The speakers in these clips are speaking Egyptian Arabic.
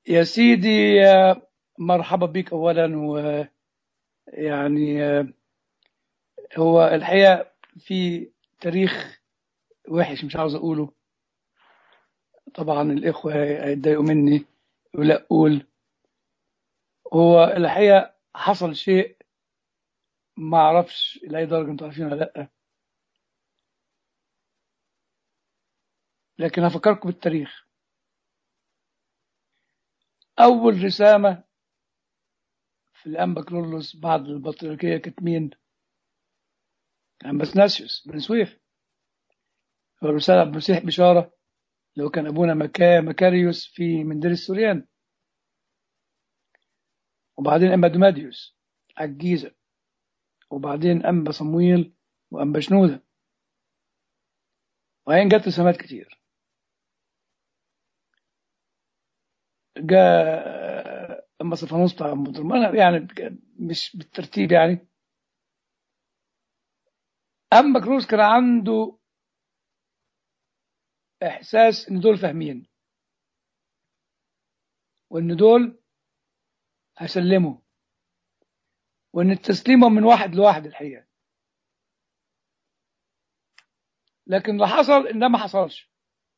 يا سيدي مرحبا بك أولا ويعني هو الحقيقة في تاريخ وحش مش عاوز أقوله طبعا الإخوة هيتضايقوا مني ولا أقول هو الحقيقة حصل شيء ما أعرفش لأي درجة أنتوا عارفين ولا لأ لكن هفكركم بالتاريخ أول رسامة في الأنبا كلولوس بعد البطريركية كانت مين؟ كان بسناسيوس بن سويف هو رسالة عبد المسيح بشارة اللي هو كان أبونا مكا مكاريوس في مندير السوريان وبعدين أنبا دوماديوس على الجيزة وبعدين أنبا صمويل وأنبا شنودة وهين جت رسامات كتير جاء أما صفانوس بتاع مدرمان يعني مش بالترتيب يعني أما كروز كان عنده إحساس إن دول فاهمين وإن دول هيسلموا وإن التسليم من واحد لواحد الحقيقة لكن اللي حصل إن ده ما حصلش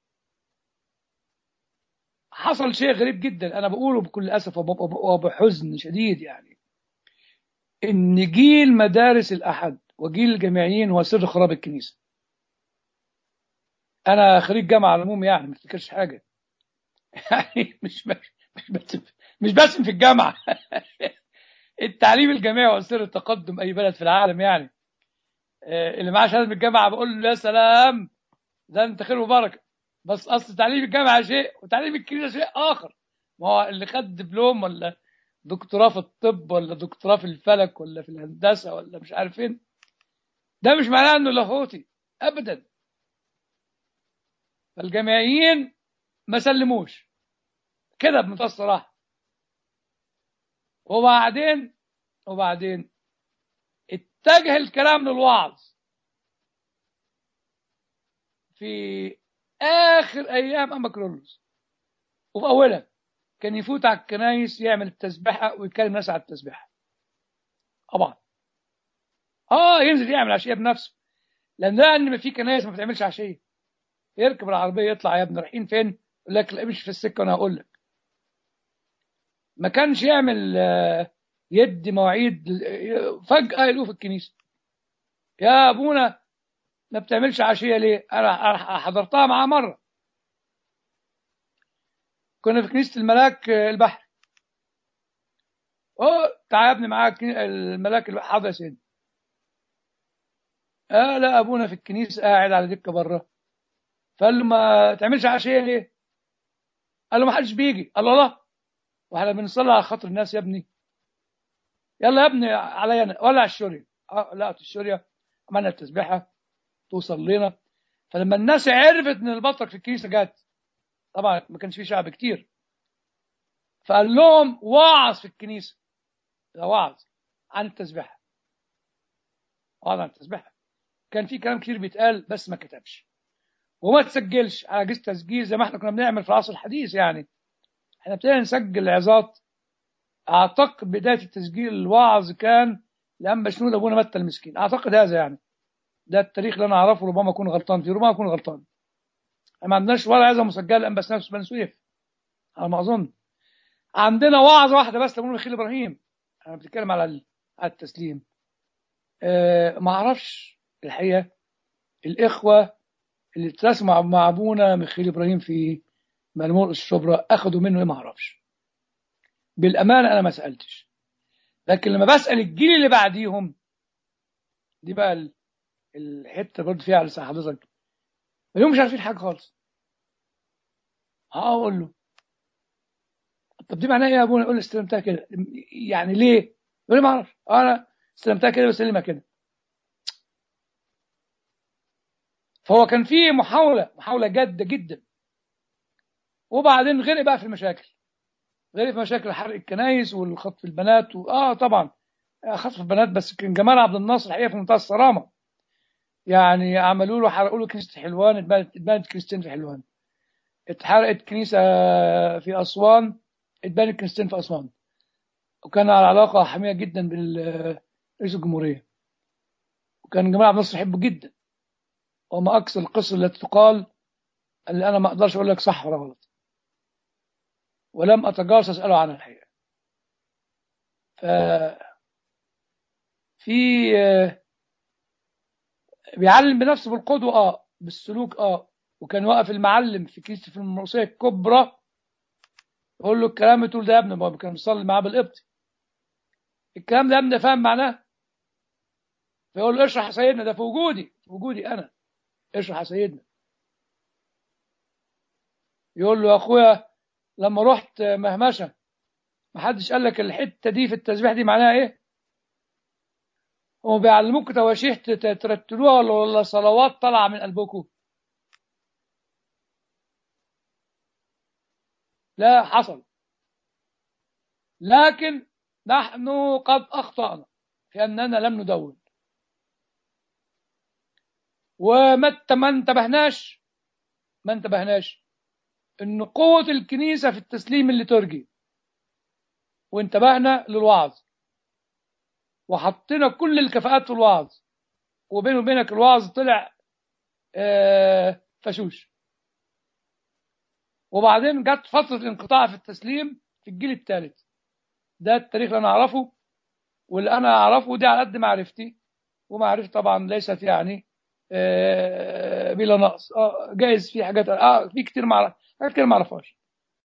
حصل شيء غريب جدا أنا بقوله بكل أسف وبحزن شديد يعني إن جيل مدارس الأحد وجيل الجامعيين هو سر خراب الكنيسة أنا خريج جامعة على العموم يعني ما افتكرش حاجة يعني مش مش مش بس مش بس في الجامعة التعليم الجامعي هو سر تقدم أي بلد في العالم يعني اللي معاه شهادة من الجامعة بقول له يا سلام ده أنت خير وبركة بس أصل تعليم الجامعة شيء وتعليم الكنيسة شيء آخر ما هو اللي خد دبلوم ولا دكتوراه في الطب ولا دكتوراه في الفلك ولا في الهندسة ولا مش عارف فين ده مش معناه انه لاهوتي ابدا فالجامعيين ما سلموش كده بمنتهى الصراحه وبعدين وبعدين اتجه الكلام للوعظ في اخر ايام اما كرولوس وفي اولها كان يفوت على الكنايس يعمل التسبيحه ويكلم الناس على التسبيحه طبعا اه ينزل يعمل عشيه بنفسه لان ده ان في كنايس ما بتعملش عشيه يركب العربيه يطلع يا ابني رايحين فين يقول لك لا امشي في السكه وانا هقول لك ما كانش يعمل يدي مواعيد فجاه يلقوه في الكنيسه يا ابونا ما بتعملش عشيه ليه انا حضرتها معاه مره كنا في كنيسه الملاك البحر اوه تعال يا ابني معاك الملاك حاضر يا سيدي آه لا أبونا في الكنيسة قاعد على دكة بره فقال له ما تعملش عشية ليه؟ قال له ما حدش بيجي قال له لا واحنا بنصلي على خاطر الناس يا ابني يلا يا ابني عليا انا ولع الشورية اه لقت الشورية عملنا التسبيحة توصل لنا فلما الناس عرفت ان البطرك في الكنيسة جت طبعا ما كانش في شعب كتير فقال لهم وعظ في الكنيسة ده وعظ عن التسبيحة وعظ عن التسبيحة كان في كلام كتير بيتقال بس ما كتبش وما تسجلش على جهاز تسجيل زي ما احنا كنا بنعمل في العصر الحديث يعني احنا ابتدينا نسجل عظات اعتقد بدايه التسجيل الوعظ كان لما شنود ابونا متى المسكين اعتقد هذا يعني ده التاريخ اللي انا اعرفه ربما اكون غلطان فيه ربما اكون غلطان ما عندناش ولا عظه مسجله لان بس نفس بن سويف على ما اظن عندنا وعظه واحده بس لابونا ميخيل ابراهيم انا بتكلم على على التسليم أه ما اعرفش الحقيقه الاخوه اللي اترسموا مع ابونا ميخيل ابراهيم في ملمور الشبرا اخذوا منه ايه ما اعرفش بالامانه انا ما سالتش لكن لما بسال الجيل اللي بعديهم دي بقى الحته برضه فيها على حضرتك ما مش عارفين حاجه خالص هقول له طب دي معناها ايه يا ابونا يقول لي استلمتها كده يعني ليه يقول لي ما اعرفش انا استلمتها كده بسلمها كده فهو كان في محاولة محاولة جادة جدا وبعدين غرق بقى في المشاكل غرق في مشاكل حرق الكنايس والخطف البنات و... اه طبعا خطف البنات بس كان جمال عبد الناصر الحقيقه في منتهى الصرامه يعني عملوا له حرقوا له كنيسه حلوان اتبنت اتبنت كنيستين في حلوان اتحرقت كنيسه في اسوان اتبنت كنيستين في أسوان وكان على علاقة حمية جدا برئيس الجمهورية وكان جمال عبد الناصر يحبه جدا وما أكثر القصة التي تقال اللي أنا ما أقدرش أقول لك صح ولا غلط ولم أتجاسس أسأله عنها الحقيقة ف في آه، بيعلم بنفسه بالقدوة اه بالسلوك اه وكان واقف المعلم في كنيسة في المرقسية الكبرى يقول له الكلام تقول ده يا ابني ما كان بيصلي معاه بالقبطي الكلام ده يا ابني فاهم معناه فيقول له اشرح يا سيدنا ده في وجودي في وجودي انا اشرح يا سيدنا يقول له يا اخويا لما رحت مهمشه ما حدش قال لك الحته دي في التسبيح دي معناها ايه هم بيعلموك تواشيح تت- ترتلوها ولا ولا صلوات طالعه من قلبكم لا حصل لكن نحن قد اخطانا في اننا لم ندون وما انت- ما انتبهناش ما انتبهناش ان قوه الكنيسه في التسليم الليتورجي وانتبهنا للوعظ وحطينا كل الكفاءات في الوعظ وبينه وبينك الوعظ طلع آه، فشوش وبعدين جت فترة انقطاع في التسليم في الجيل الثالث ده التاريخ اللي انا اعرفه واللي انا اعرفه دي على قد معرفتي ومعرفتي طبعا ليست يعني آه، بلا نقص اه جايز في حاجات اه في كتير معرف حاجات كتير ما اعرفهاش